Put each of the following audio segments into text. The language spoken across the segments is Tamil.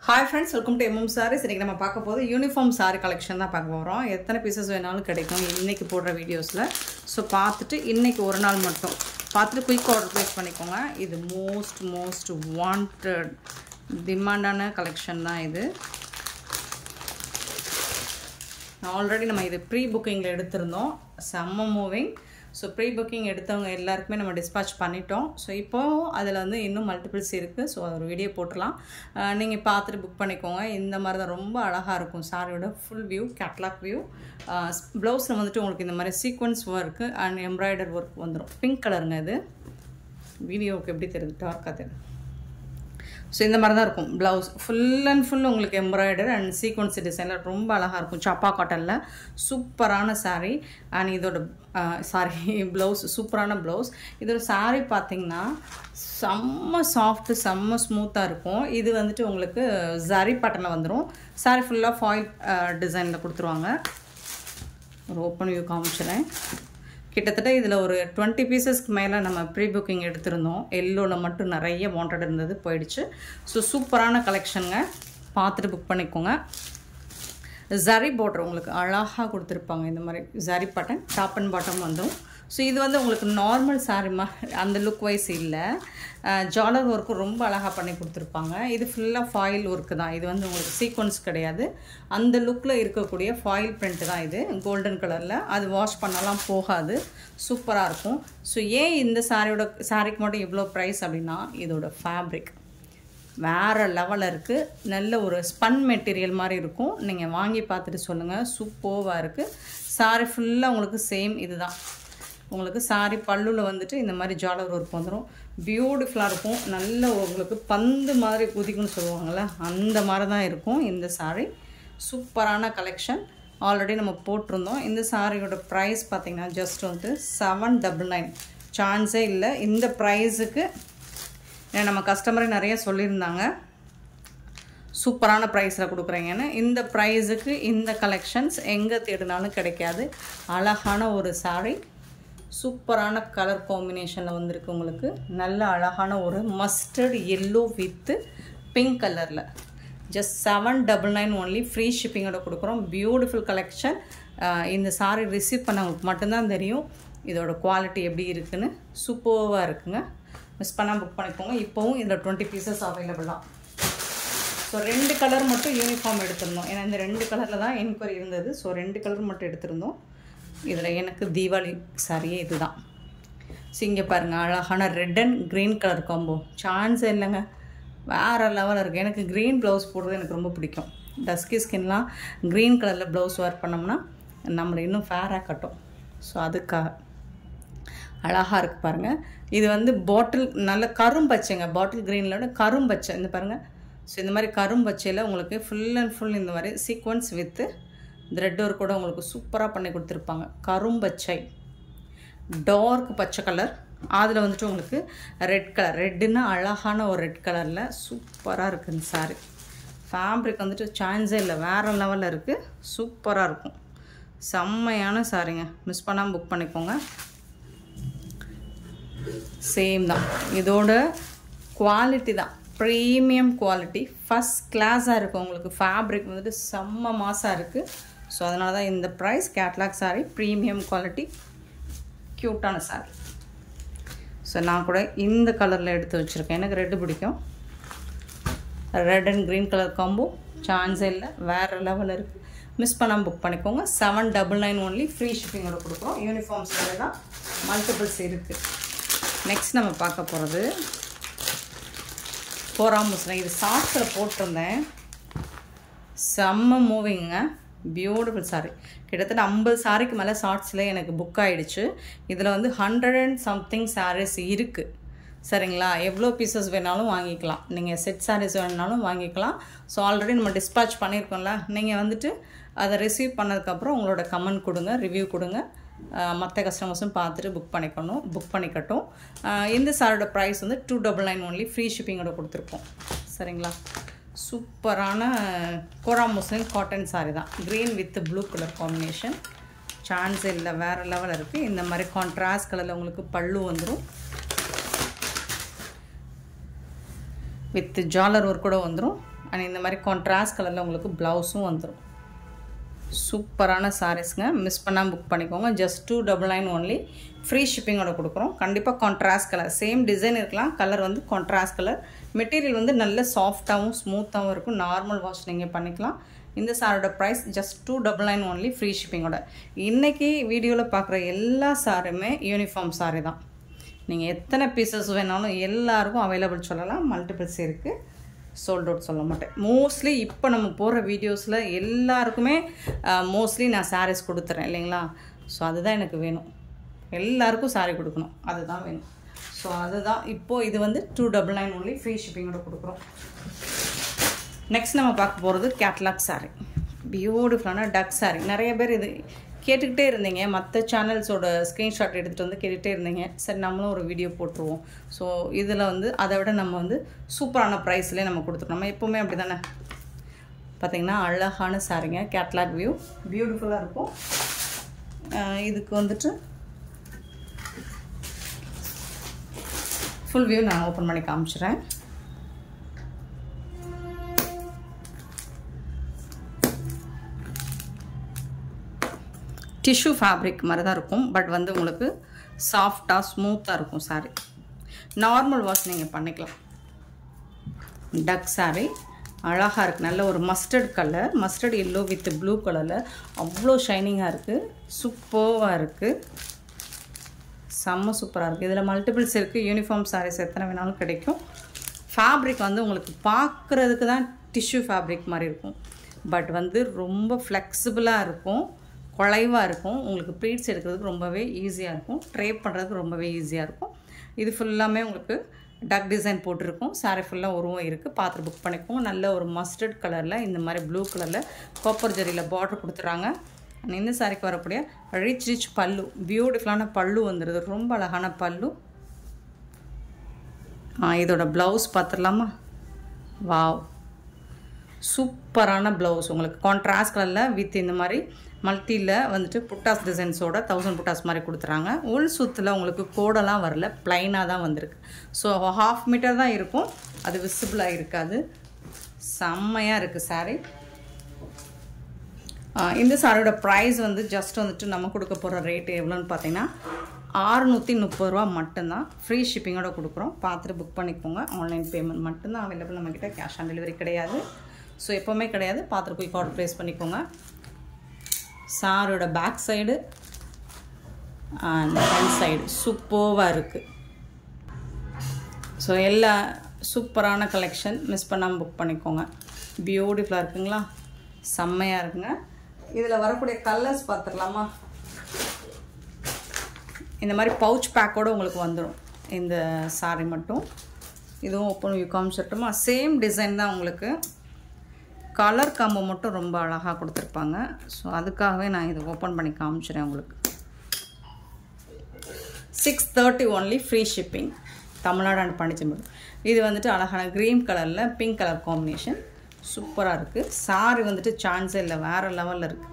hi friends welcome to MM saris இன்றைக்கி நம்ம பார்க்க போது யூனிஃபார்ம் சாரி கலெக்ஷன் தான் பார்க்க போகிறோம் எத்தனை பீசஸ் வேணாலும் கிடைக்கும் இன்றைக்கி போடுற வீடியோஸில் ஸோ பார்த்துட்டு இன்றைக்கி ஒரு நாள் மட்டும் பார்த்துட்டு குயிக் ஆர்டர் ப்ளேஸ் பண்ணிக்கோங்க இது மோஸ்ட் மோஸ்ட் வாண்டட் டிமாண்டான கலெக்ஷன் தான் இது ஆல்ரெடி நம்ம இது ப்ரீ புக்கிங்கில் எடுத்திருந்தோம் செம்ம மூவிங் ஸோ ப்ரீ புக்கிங் எடுத்தவங்க எல்லாருக்குமே நம்ம டிஸ்பேச் பண்ணிட்டோம் ஸோ இப்போவும் அதில் வந்து இன்னும் மல்டிபிள்ஸ் இருக்குது ஸோ ஒரு வீடியோ போட்டுடலாம் நீங்கள் பார்த்துட்டு புக் பண்ணிக்கோங்க இந்த மாதிரி தான் ரொம்ப அழகாக இருக்கும் சாரியோட ஃபுல் வியூ கேட்லாக் வியூ ப்ளவுஸில் வந்துட்டு உங்களுக்கு இந்த மாதிரி sequins work and embroider work வந்துடும் பிங்க் கலருங்க இது வீடியோவுக்கு எப்படி தெரியுது டார்க்காக தெரியுது ஸோ இந்த மாதிரி தான் இருக்கும் ப்ளவுஸ் ஃபுல் அண்ட் ஃபுல் உங்களுக்கு எம்ப்ராய்டர் அண்ட் சீக்வன்ஸ் டிசைனில் ரொம்ப அழகாக இருக்கும் சப்பா காட்டனில் சூப்பரான சாரீ அண்ட் இதோட சாரி ப்ளவுஸ் சூப்பரான ப்ளவுஸ் இதோட சாரீ பார்த்திங்கன்னா செம்ம சாஃப்ட்டு செம்ம ஸ்மூத்தாக இருக்கும் இது வந்துட்டு உங்களுக்கு ஜரி பட்டனில் வந்துடும் சாரீ ஃபுல்லாக ஃபாயில் டிசைனில் கொடுத்துருவாங்க ஒரு ஓப்பன் வியூ காமிச்சிடறேன் கிட்டத்தட்ட இதில் ஒரு டுவெண்ட்டி பீசஸ்க்கு மேலே நம்ம ப்ரீ புக்கிங் எடுத்திருந்தோம் எல்லோவில் மட்டும் நிறைய வாண்டட் இருந்தது போயிடுச்சு ஸோ சூப்பரான கலெக்ஷனுங்க பார்த்துட்டு புக் பண்ணிக்கோங்க ஜரி பார்டர் உங்களுக்கு அழகாக கொடுத்துருப்பாங்க இந்த மாதிரி zari button top and bottom வந்துடும் ஸோ இது வந்து உங்களுக்கு நார்மல் சாரி மா அந்த லுக் வைஸ் இல்லை ஜாலர் ஒர்க்கும் ரொம்ப அழகாக பண்ணி கொடுத்துருப்பாங்க இது ஃபுல்லாக ஃபாயில் ஒர்க்கு தான் இது வந்து உங்களுக்கு சீக்வன்ஸ் கிடையாது அந்த லுக்கில் இருக்கக்கூடிய ஃபாயில் பிரிண்ட் தான் இது கோல்டன் கலரில் அது வாஷ் பண்ணலாம் போகாது சூப்பராக இருக்கும் ஸோ ஏன் இந்த சாரியோட சாரிக்கு மட்டும் இவ்வளோ ப்ரைஸ் அப்படின்னா இதோட ஃபேப்ரிக் வேறு லெவலில் இருக்குது நல்ல ஒரு ஸ்பன் மெட்டீரியல் மாதிரி இருக்கும் நீங்கள் வாங்கி பார்த்துட்டு சொல்லுங்கள் சூப்பர்வாக இருக்குது சாரி ஃபுல்லாக உங்களுக்கு சேம் இதுதான் உங்களுக்கு சாரி பல்லுவில் வந்துட்டு இந்த மாதிரி ஜாலர் ஒர்க் வந்துடும் பியூட்டிஃபுல்லாக இருக்கும் நல்ல உங்களுக்கு பந்து மாதிரி குதிக்கும்னு சொல்லுவாங்கள்ல அந்த மாதிரி தான் இருக்கும் இந்த சாரி சூப்பரான கலெக்ஷன் ஆல்ரெடி நம்ம போட்டிருந்தோம் இந்த சாரியோட ப்ரைஸ் பார்த்திங்கன்னா ஜஸ்ட் வந்து செவன் டபுள் நைன் சான்ஸே இல்லை இந்த ப்ரைஸுக்கு ஏன்னா நம்ம கஸ்டமரே நிறைய சொல்லியிருந்தாங்க சூப்பரான ப்ரைஸில் கொடுக்குறீங்கன்னு இந்த ப்ரைஸுக்கு இந்த கலெக்ஷன்ஸ் எங்கே தேடினாலும் கிடைக்காது அழகான ஒரு சாரீ சூப்பரான கலர் காம்பினேஷனில் வந்திருக்கு உங்களுக்கு நல்ல அழகான ஒரு மஸ்டர்ட் எல்லோ வித்து பிங்க் கலரில் just seven double nine only free ஷிப்பிங்கோட கொடுக்குறோம் பியூட்டிஃபுல் கலெக்ஷன் இந்த சாரீ ரிசீவ் பண்ணவங்களுக்கு மட்டும்தான் தெரியும் இதோட குவாலிட்டி எப்படி இருக்குன்னு சூப்பர்வாக இருக்குங்க மிஸ் பண்ணால் புக் பண்ணிக்கோங்க இப்போவும் இதில் டுவெண்ட்டி பீசஸ் அவைலபிள் தான் ஸோ ரெண்டு கலர் மட்டும் யூனிஃபார்ம் எடுத்திருந்தோம் ஏன்னா இந்த ரெண்டு கலரில் தான் என்கொயரி இருந்தது ஸோ ரெண்டு கலர் மட்டும் எடுத்திருந்தோம் இதில் எனக்கு தீபாவளி சாரியே இதுதான் ஸோ இங்கே பாருங்கள் அழகான red and green colour combo சான்ஸே இல்லைங்க வேறு லெவலில் இருக்குது எனக்கு க்ரீன் ப்ளவுஸ் போடுறது எனக்கு ரொம்ப பிடிக்கும் டஸ்கி ஸ்கின்லாம் க்ரீன் கலரில் ப்ளவுஸ் வேர் பண்ணோம்னா நம்மளை இன்னும் ஃபேராக கட்டும் ஸோ அதுக்காக அழகாக இருக்குது பாருங்கள் இது வந்து பாட்டில் நல்ல கரும்பச்சைங்க பாட்டில் க்ரீனில் கரும்பச்சை இந்த பாருங்கள் ஸோ இந்த மாதிரி கரும்பச்சையில் உங்களுக்கு ஃபுல் அண்ட் ஃபுல் இந்த மாதிரி சீக்வன்ஸ் வித்து த்ரெட் ஒர்க் கூட உங்களுக்கு சூப்பராக பண்ணி கொடுத்துருப்பாங்க கரும்பச்சை டார்க் பச்சை கலர் அதில் வந்துட்டு உங்களுக்கு ரெட் கலர் ரெட்டுன்னா அழகான ஒரு ரெட் கலரில் சூப்பராக இருக்குது இந்த சாரி ஃபேப்ரிக் வந்துட்டு சான்ஸே இல்லை வேறு லெவலில் இருக்குது சூப்பராக இருக்கும் செம்மையான சாரிங்க மிஸ் பண்ணாமல் புக் பண்ணிக்கோங்க சேம் தான் இதோட குவாலிட்டி தான் ப்ரீமியம் குவாலிட்டி ஃபஸ்ட் கிளாஸாக இருக்குது உங்களுக்கு ஃபேப்ரிக் வந்துட்டு செம்ம மாசாக இருக்குது ஸோ அதனால தான் இந்த price catalogue sari premium quality க்யூட்டான சாரீ ஸோ நான் கூட இந்த கலரில் எடுத்து வச்சுருக்கேன் எனக்கு ரெட்டு பிடிக்கும் red and green colour combo சான்ஸே இல்லை வேறு லெவலில் இருக்குது மிஸ் பண்ணாமல் புக் பண்ணிக்கோங்க seven double nine only free ஷிப்பிங்கோட கொடுக்குறோம் யூனிஃபார்ம்ஸ் தான் மல்டிபிள்ஸ் இருக்குது நெக்ஸ்ட் நம்ம பார்க்க போகிறது போராமூசனை இது ஷார்ட்ஸில் போட்டிருந்தேன் செம்ம மூவிங்க பியூட்டிஃபுல் சாரி கிட்டத்தட்ட ஐம்பது சாரிக்கு மேலே ஷார்ட்ஸில் எனக்கு புக் ஆகிடுச்சு இதில் வந்து ஹண்ட்ரட் அண்ட் சம்திங் சாரீஸ் இருக்குது சரிங்களா எவ்வளோ பீசஸ் வேணாலும் வாங்கிக்கலாம் நீங்கள் செட் சாரீஸ் வேணுனாலும் வாங்கிக்கலாம் ஸோ ஆல்ரெடி நம்ம டிஸ்பேச் பண்ணியிருக்கோம்ல நீங்கள் வந்துட்டு அதை ரிசீவ் பண்ணதுக்கப்புறம் உங்களோட கமெண்ட் கொடுங்க ரிவ்யூ கொடுங்க மற்ற கஸ்டமர்ஸும் பார்த்துட்டு புக் பண்ணிக்கணும் புக் பண்ணிக்கட்டும் இந்த சாரோட ப்ரைஸ் வந்து two double nine only free ஷிப்பிங்கோட கொடுத்துருப்போம் சரிங்களா சூப்பரான கோரா முஸ்லிம் காட்டன் சாரி தான் green with blue colour combination chance இல்லை வேறு லெவலில் இருக்குது இந்த மாதிரி கான்ட்ராஸ்ட் கலரில் உங்களுக்கு பல்லு வந்துடும் வித் ஜாலர் ஒர்க் கூட வந்துடும் அண்ட் இந்த மாதிரி கான்ட்ராஸ்ட் கலரில் உங்களுக்கு ப்ளவுஸும் வந்துடும் சூப்பரான சாரீஸ்ங்க மிஸ் பண்ணாமல் புக் பண்ணிக்கோங்க just two double nine only free ஷிப்பிங்கோட கொடுக்குறோம் கண்டிப்பாக கான்ட்ராஸ்ட் கலர் சேம் டிசைன் இருக்கலாம் கலர் வந்து கான்ட்ராஸ்ட் கலர் மெட்டீரியல் வந்து நல்ல சாஃப்டாகவும் ஸ்மூத்தாகவும் இருக்கும் நார்மல் வாஷ் நீங்கள் பண்ணிக்கலாம் இந்த சாரோட price just two double nine only free ஷிப்பிங்கோட இன்றைக்கி வீடியோவில் பார்க்குற எல்லா சாரியுமே யூனிஃபார்ம் சாரி தான் நீங்கள் எத்தனை பீசஸ் வேணாலும் எல்லாருக்கும் அவைலபிள் சொல்லலாம் மல்டிபிள்ஸ் இருக்குது சோல்ட் அவுட் சொல்ல மாட்டேன் மோஸ்ட்லி இப்போ நம்ம போடுற வீடியோஸில் எல்லாருக்குமே மோஸ்ட்லி நான் சாரீஸ் கொடுத்துறேன் இல்லைங்களா ஸோ அதுதான் எனக்கு வேணும் எல்லாருக்கும் சாரீ கொடுக்கணும் அதுதான் வேணும் ஸோ அதுதான் இப்போது இது வந்து two double nine only free ஷிப்பிங்கோட கொடுக்குறோம் நெக்ஸ்ட் நம்ம பார்க்க போகிறது கேட்லாக் சாரீ பியூட்டிஃபுல்லான டக் சாரீ நிறைய பேர் இது கேட்டுக்கிட்டே இருந்தீங்க மற்ற சேனல்ஸோட ஸ்க்ரீன்ஷாட் எடுத்துகிட்டு வந்து கேட்டுகிட்டே இருந்தீங்க சரி நம்மளும் ஒரு வீடியோ போட்டுருவோம் ஸோ இதில் வந்து அதை விட நம்ம வந்து சூப்பரான ப்ரைஸ்லேயே நம்ம கொடுத்துருக்கோம் நம்ம எப்போவுமே அப்படி தானே பார்த்திங்கன்னா அழகான சாரிங்க கேட்லாக் வியூ பியூட்டிஃபுல்லாக இருக்கும் இதுக்கு வந்துட்டு ஃபுல் வியூ நான் ஓப்பன் பண்ணி காமிச்சிடுறேன் டிஷ்யூ ஃபேப்ரிக் மாதிரி தான் இருக்கும் பட் வந்து உங்களுக்கு சாஃப்டாக ஸ்மூத்தாக இருக்கும் சாரீ நார்மல் வாஷ் நீங்கள் பண்ணிக்கலாம் டக் சாரீ அழகாக இருக்குது நல்ல ஒரு mustard colour mustard yellow with blue கலரில் அவ்வளோ ஷைனிங்காக இருக்குது சூப்பர்வாக இருக்குது செம்ம சூப்பராக இருக்குது இதில் மல்டிபிள்ஸ் இருக்குது யூனிஃபார்ம் சாரீஸ் எத்தனை வேணாலும் கிடைக்கும் ஃபேப்ரிக் வந்து உங்களுக்கு பார்க்குறதுக்கு தான் டிஷ்யூ ஃபேப்ரிக் மாதிரி இருக்கும் பட் வந்து ரொம்ப ஃப்ளெக்சிபிளாக இருக்கும் குழைவாக இருக்கும் உங்களுக்கு ப்ளீட்ஸ் எடுக்கிறதுக்கு ரொம்பவே ஈஸியாக இருக்கும் ட்ரேப் பண்ணுறதுக்கு ரொம்பவே ஈஸியாக இருக்கும் இது ஃபுல்லாமே உங்களுக்கு டக் டிசைன் போட்டிருக்கும் சாரீ ஃபுல்லாக உருவம் இருக்குது பார்த்து புக் பண்ணிக்கோங்க நல்ல ஒரு மஸ்டர்ட் கலரில் இந்த மாதிரி ப்ளூ கலரில் காப்பர் ஜரியில் பார்டர் கொடுத்துட்றாங்க இந்த சாரிக்கு வரக்கூடிய ரிச் ரிச் பல்லு பியூட்டிஃபுல்லான பல்லு வந்துடுது ரொம்ப அழகான பல்லு இதோட ப்ளவுஸ் பார்த்துடலாமா வாவ் சூப்பரான ப்ளவுஸ் உங்களுக்கு கான்ட்ராஸ்ட் கலரில் வித் இந்த மாதிரி மல்டியில் வந்துட்டு புட்டாஸ் டிசைன்ஸோட தௌசண்ட் புட்டாஸ் மாதிரி கொடுத்துறாங்க உள் சுத்தில் உங்களுக்கு கோடெல்லாம் வரல ப்ளைனாக தான் வந்திருக்கு ஸோ ஹாஃப் மீட்டர் தான் இருக்கும் அது விசிபிளாக இருக்காது செம்மையாக இருக்குது சாரீ இந்த சாரியோட ப்ரைஸ் வந்து ஜஸ்ட் வந்துட்டு நம்ம கொடுக்க போகிற ரேட் எவ்வளோன்னு பார்த்தீங்கன்னா ஆறுநூற்றி முப்பது ரூபா மட்டும்தான் ஃப்ரீ ஷிப்பிங்கோட கொடுக்குறோம் பார்த்துட்டு புக் பண்ணிக்கோங்க ஆன்லைன் பேமெண்ட் மட்டும்தான் அவைலபிள் நம்மக்கிட்ட கேஷ் ஆன் டெலிவரி கிடையாது ஸோ எப்போவுமே கிடையாது பார்த்துட்டு போய் ஆர்டர் ப்ளேஸ் பண்ணிக்கோங்க சாரோட back side and front side சூப்பர்வாக இருக்குது ஸோ எல்லா சூப்பரான கலெக்ஷன் மிஸ் பண்ணாமல் புக் பண்ணிக்கோங்க பியூட்டிஃபுல்லாக இருக்குங்களா செம்மையாக இருக்குங்க இதில் வரக்கூடிய கலர்ஸ் பார்த்துடலாமா இந்த மாதிரி பவுச் பேக்கோடு உங்களுக்கு வந்துடும் இந்த சாரி மட்டும் இதுவும் ஓப்பன் வியூ காமிச்சிட்டுமா சேம் டிசைன் தான் உங்களுக்கு கலர் காம்போ மட்டும் ரொம்ப அழகாக கொடுத்துருப்பாங்க ஸோ அதுக்காகவே நான் இதை ஓப்பன் பண்ணி காமிச்சிடுறேன் உங்களுக்கு six thirty only free shipping Tamil Nadu and Pondicherry இது வந்துட்டு அழகான க்ரீன் கலரில் பிங்க் கலர் காம்பினேஷன் சூப்பராக இருக்குது சாரி வந்துட்டு சான்ஸே இல்லை வேறு லெவலில் இருக்குது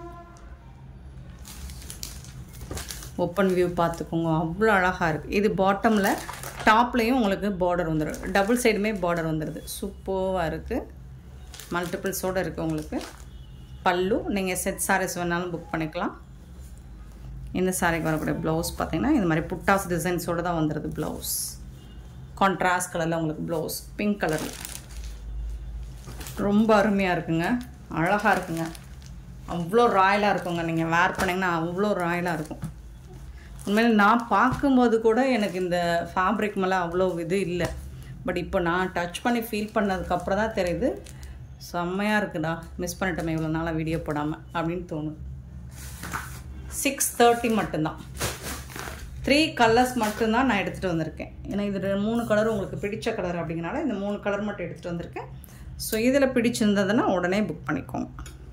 ஓப்பன் வியூ பார்த்துக்கோங்க அவ்வளோ அழகாக இருக்குது இது பாட்டமில் டாப்லேயும் உங்களுக்கு பார்டர் வந்துடும் டபுள் சைடுமே பார்டர் வந்துடுது சூப்பராக இருக்குது மல்டிபிள்ஸோடு இருக்குது உங்களுக்கு பல்லு நீங்கள் செட் சாரீஸ் வேணாலும் புக் பண்ணிக்கலாம் இந்த சாரிக்கு வரக்கூடிய ப்ளவுஸ் பார்த்திங்கன்னா இந்த மாதிரி புட்டாஸ் டிசைன்ஸோடு தான் வந்துடுது ப்ளவுஸ் கான்ட்ராஸ்ட் கலரில் உங்களுக்கு ப்ளவுஸ் பிங்க் கலரில் ரொம்ப அருமையாக இருக்குங்க அழகாக இருக்குங்க அவ்வளோ ராயலாக இருக்குங்க நீங்கள் வேர் பண்ணிங்கன்னா அவ்வளோ ராயலாக இருக்கும் உண்மையில் நான் பார்க்கும்போது கூட எனக்கு இந்த ஃபேப்ரிக் மேலே அவ்வளோ இது இல்லை பட் இப்போ நான் டச் பண்ணி ஃபீல் பண்ணதுக்கப்புறம் தான் தெரியுது செம்மையாக இருக்குடா மிஸ் பண்ணிட்டோமே இவ்வளோ நாளாக வீடியோ போடாமல் அப்படின்னு தோணுது சிக்ஸ் தேர்ட்டி மட்டும்தான் த்ரீ கலர்ஸ் மட்டும்தான் நான் எடுத்துகிட்டு வந்திருக்கேன் ஏன்னா இது மூணு கலரும் உங்களுக்கு பிடிச்ச கலர் அப்படிங்கிறனால இந்த மூணு கலர் மட்டும் எடுத்துகிட்டு வந்திருக்கேன் ஸோ இதில் பிடிச்சிருந்ததுன்னா உடனே புக் பண்ணிக்கோங்க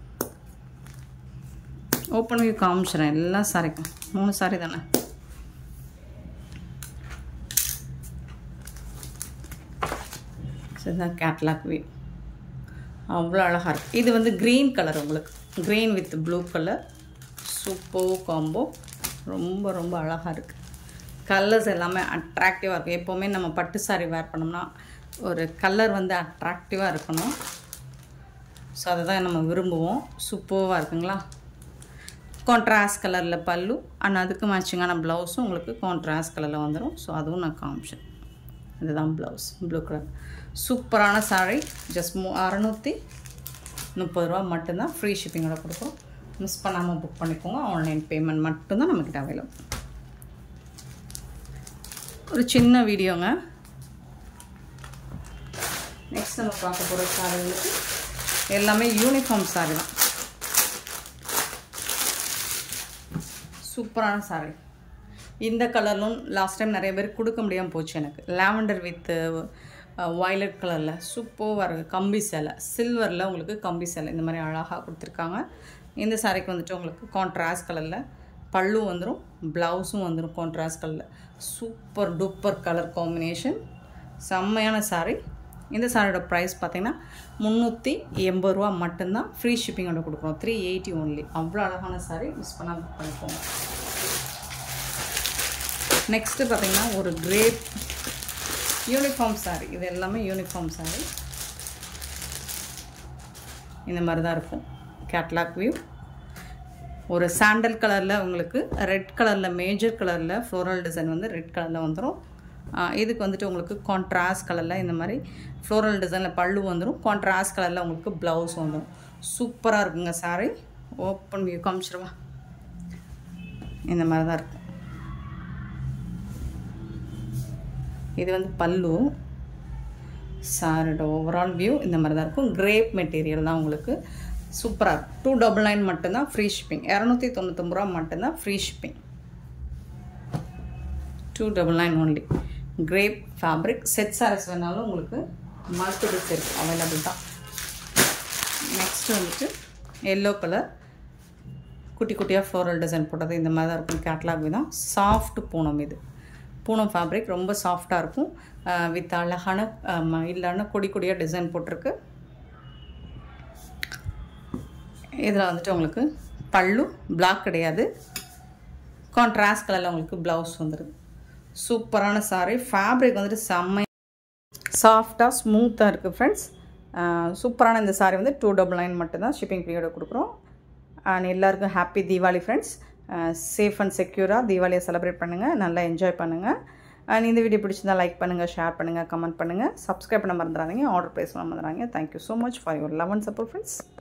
ஓப்பன் வியூ காமிச்சிடறேன் எல்லா சாரிக்கும் மூணு சாரி தானே ஸோ இதுதான் கேட்லாக் வியூ அவ்வளோ அழகாக இருக்குது இது வந்து க்ரீன் கலர் உங்களுக்கு green with blue colour super combo ரொம்ப ரொம்ப அழகாக இருக்குது கலர்ஸ் எல்லாமே அட்ராக்டிவாக இருக்கும் எப்போவுமே நம்ம பட்டு சாரி வேர் பண்ணோம்னா ஒரு கலர் வந்து அட்ராக்டிவாக இருக்கணும் ஸோ அதை தான் நம்ம விரும்புவோம் சூப்பராக இருக்குங்களா கான்ட்ராஸ்ட் கலரில் பல்லு அண்ட் அதுக்கு மேட்சிங்கான ப்ளவுஸும் உங்களுக்கு கான்ட்ராஸ்ட் கலரில் வந்துடும் ஸோ அதுவும் நான் காமிச்சேன் இதுதான் ப்ளவுஸ் ப்ளூ கலர் சூப்பரான சாரீ ஜஸ்ட் மூ அறநூற்றி முப்பது ரூபா மட்டும்தான் ஃப்ரீ ஷிப்பிங்கோட கொடுக்குறோம் மிஸ் பண்ணாமல் புக் பண்ணிக்கோங்க ஆன்லைன் பேமெண்ட் மட்டும்தான் நம்மக்கிட்ட அவைலபிள் ஒரு சின்ன வீடியோங்க நெக்ஸ்ட் நம்ம பார்க்க போகிற சாரிகளுக்கு எல்லாமே யூனிஃபார்ம் சாரி தான் சூப்பரான சாரி இந்த கலர்லும் லாஸ்ட் டைம் நிறைய பேர் கொடுக்க முடியாமல் போச்சு எனக்கு லாவெண்டர் வித் வயலட் கலரில் சூப்பராக இருக்குது கம்பி சேலை சில்வரில் உங்களுக்கு கம்பி சேலை இந்த மாதிரி அழகாக கொடுத்துருக்காங்க இந்த சாரிக்கு வந்துட்டு உங்களுக்கு கான்ட்ராஸ்ட் கலரில் பல்லு வந்துடும் ப்ளவுஸும் வந்துடும் கான்ட்ராஸ்ட் கலரில் சூப்பர் டூப்பர் கலர் காம்பினேஷன் செம்மையான சாரி இந்த சாரியோட ப்ரைஸ் பார்த்தீங்கன்னா முந்நூற்றி எண்பது ரூபா மட்டும்தான் ஃப்ரீ ஷிப்பிங்கோட கொடுக்குறோம் த்ரீ எயிட்டி ஒன்லி அவ்வளோ அழகான சாரி மிஸ் பண்ணால் புக் பண்ணிக்கோங்க நெக்ஸ்ட்டு பார்த்தீங்கன்னா ஒரு கிரேப் யூனிஃபார்ம் சாரி இது எல்லாமே யூனிஃபார்ம் சாரி இந்த மாதிரி தான் இருக்கும் கேட்லாக் வியூ ஒரு சாண்டல் கலரில் உங்களுக்கு ரெட் கலரில் மேஜர் கலரில் ஃப்ளோரல் டிசைன் வந்து ரெட் கலரில் வந்துடும் இதுக்கு வந்துட்டு உங்களுக்கு கான்ட்ராஸ்ட் கலரில் இந்த மாதிரி ஃப்ளோரல் டிசைனில் பல்லு வந்துடும் கான்ட்ராஸ்ட் கலரில் உங்களுக்கு ப்ளவுஸ் வந்துடும் சூப்பராக இருக்குங்க சாரி ஓப்பன் வியூ காமிச்சிருவா இந்த மாதிரி தான் இருக்கும் இது வந்து பல்லு சாரோட ஓவரால் வியூ இந்த மாதிரி தான் இருக்கும் கிரேப் மெட்டீரியல் தான் உங்களுக்கு சூப்பராக இருக்கும் டூ டபுள் நைன் மட்டும்தான் ஃப்ரீ ஷிப்பிங் இரநூத்தி தொண்ணூத்தொம்பது ரூபா மட்டும்தான் free shipping two double nine only crepe fabric set saris வேணாலும் உங்களுக்கு மல்டிபிள்ஸ் இருக்குது அவைலபிள் தான் நெக்ஸ்ட் வந்துட்டு எல்லோ கலர் குட்டி குட்டியாக ஃப்ளோரல் டிசைன் போட்டது இந்த மாதிரி தான் இருக்கும் கேட்லாக் தான் சாஃப்ட் பூனம் இது பூனம் ஃபேப்ரிக் ரொம்ப சாஃப்டாக இருக்கும் வித் அழகான இல்லைன்னா கொடி கொடியாக டிசைன் போட்டிருக்கு இதில் வந்துட்டு உங்களுக்கு பல்லு பிளாக் கிடையாது கான்ட்ராஸ்ட் கலரில் உங்களுக்கு ப்ளவுஸ் வந்துடுது சூப்பரான சாரீ ஃபேப்ரிக் வந்துட்டு செம்ம சாஃப்டாக ஸ்மூத்தாக இருக்குது ஃப்ரெண்ட்ஸ் சூப்பரான இந்த சாரீ வந்து டூ டபுள் நைன் மட்டும்தான் ஷிப்பிங் பீரியடை கொடுக்குறோம் அண்ட் எல்லாருக்கும் happy Deepavali friends safe and செக்யூராக தீபாவளியை செலிப்ரேட் பண்ணுங்கள் நல்லா என்ஜாய் பண்ணுங்கள் அண்ட் இந்த வீடியோ பிடிச்சிருந்தால் லைக் பண்ணுங்கள் ஷேர் பண்ணுங்கள் கமெண்ட் பண்ணுங்கள் சப்ஸ்கிரைப் பண்ண மறந்துடாதீங்க ஆர்டர் ப்ளேஸ் பண்ண மறந்துடாதீங்க thank you so much for your love and support friends